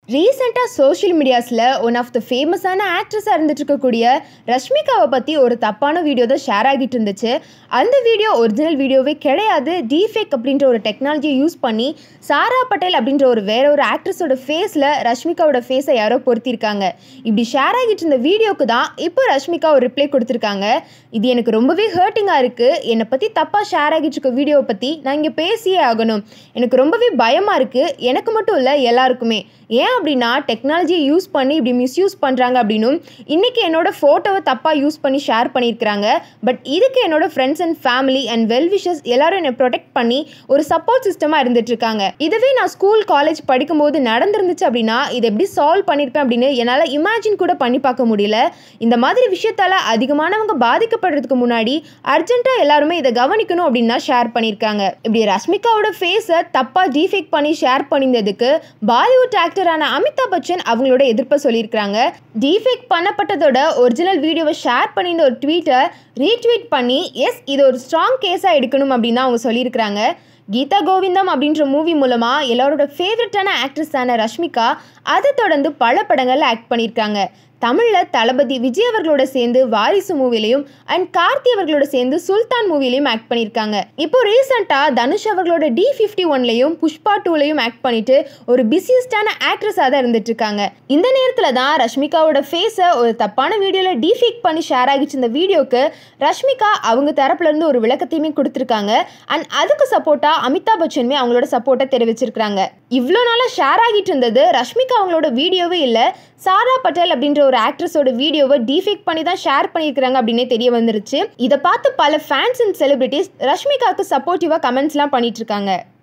ரீசெண்டாக சோஷியல் மீடியாஸில் one of the ஃபேமஸான ஆக்ட்ரஸாக இருந்துட்டு இருக்கக்கூடிய ரஷ்மிகாவை பற்றி ஒரு தப்பான வீடியோ தான் ஷேர் ஆகிட்டு இருந்துச்சு அந்த வீடியோ ஒரிஜினல் வீடியோவே கிடையாது டீஃபேக் அப்படின்ற ஒரு டெக்னாலஜியை யூஸ் பண்ணி சாரா பட்டேல் அப்படின்ற ஒரு வேற ஒரு ஆக்ட்ரஸோட ஃபேஸில் ரஷ்மிகாவோட ஃபேஸை யாரோ பொருத்தியிருக்காங்க இப்படி ஷேர் ஆகிட்டு இருந்த வீடியோக்கு தான் இப்போ ரஷ்மிகா ஒரு ரிப்ளை கொடுத்துருக்காங்க இது எனக்கு ரொம்பவே ஹர்ட்டிங்காக இருக்குது என்னை பற்றி தப்பாக ஷேர் ஆகிட்டு இருக்க வீடியோவை பற்றி நான் இங்கே பேசியே ஆகணும் எனக்கு ரொம்பவே பயமாக இருக்குது எனக்கு மட்டும் இல்லை எல்லாருக்குமே ஏன் அப்படின்னா டெக்னாலஜியை யூஸ் பண்ணி இப்படி மிஸ்யூஸ் பண்ணுறாங்க அப்படின்னும் இன்றைக்கி என்னோட ஃபோட்டோவை தப்பாக யூஸ் பண்ணி ஷேர் பண்ணியிருக்கிறாங்க பட் இதுக்கு என்னோட friends and family and well wishes எல்லாரும் என்னை ப்ரொடெக்ட் பண்ணி ஒரு சப்போர்ட் சிஸ்டமாக இருந்துட்டு இருக்காங்க இதுவே நான் ஸ்கூல் காலேஜ் படிக்கும்போது நடந்திருந்துச்சு அப்படின்னா இதை எப்படி சால்வ் பண்ணியிருப்பேன் அப்படின்னு என்னால் இமேஜின் கூட பண்ணி பார்க்க முடியல இந்த மாதிரி விஷயத்தால் அதிகமானவங்க பாதிக்கப்படுறதுக்கு முன்னாடி அர்ஜென்ட்டாக எல்லாருமே இதை கவனிக்கணும் அப்படின்னு தான் ஷேர் பண்ணியிருக்காங்க இப்படி ரஷ்மிகாவோட ஃபேஸை தப்பாக டீஃபேக் பண்ணி ஷேர் பண்ணியிருந்ததுக்கு பாலிவுட் ஆக்டரான அமிதாப் பச்சன் அவங்களோட எதிர்ப்பை சொல்லியிருக்காங்க டீஃபேக் பண்ணப்பட்டதோட ஒரிஜினல் வீடியோவை ஷேர் பண்ணியிருந்த ஒரு ட்வீட்டை ரீட்வீட் பண்ணி எஸ் இது ஒரு ஸ்ட்ராங் கேஸாக எடுக்கணும் அப்படின்னு அவங்க சொல்லியிருக்கிறாங்க கீதா கோவிந்தம் அப்படின்ற மூவி மூலமாக எல்லாரோட ஃபேவரட்டான ஆக்ட்ரஸான ரஷ்மிகா அதை தொடர்ந்து பல படங்களில் ஆக்ட் பண்ணியிருக்காங்க தமிழில் தளபதி விஜய் அவர்களோட சேர்ந்து வாரிசு மூவிலையும் அண்ட் கார்த்தி அவர்களோட சேர்ந்து சுல்தான் மூவிலையும் ஆக்ட் பண்ணியிருக்காங்க இப்போ ரீசெண்டாக தனுஷ் அவர்களோட டி ஃபிஃப்டி ஒன்லையும் புஷ்பா டூலையும் ஆக்ட் பண்ணிட்டு ஒரு பிஸியஸ்டான ஆக்ட்ரஸாக தான் இருந்துட்டு இருக்காங்க இந்த நேரத்தில் தான் ரஷ்மிகாவோட ஃபேஸை ஒரு தப்பான வீடியோவில் டீஃபேக் பண்ணி ஷேர் ஆகிச்சு இந்த வீடியோக்கு ரஷ்மிகா அவங்க தரப்புலேருந்து ஒரு விளக்கத்தையுமே கொடுத்துருக்காங்க அண்ட் அதுக்கு சப்போர்ட்டாக அமிதாப் பச்சனுமே அவங்களோட சப்போர்ட்டை தெரிவிச்சிருக்காங்க இவ்வளோ நாளாக ஷேர் ஆகிட்டு இருந்தது ரஷ்மிகா அவங்களோட வீடியோவே இல்லை சாரா பட்டேல் அப்படின்ற ஒரு ஆக்ட்ரஸோட வீடியோவை டீஃபேக் பண்ணி தான் ஷேர் பண்ணியிருக்கிறாங்க அப்படின்னே தெரிய வந்துருச்சு இதை பார்த்து பல ஃபேன்ஸ் அண்ட் செலிபிரிட்டிஸ் ரஷ்மிகாவுக்கு சப்போர்ட்டிவாக கமெண்ட்ஸ்லாம் பண்ணிட்டு இருக்காங்க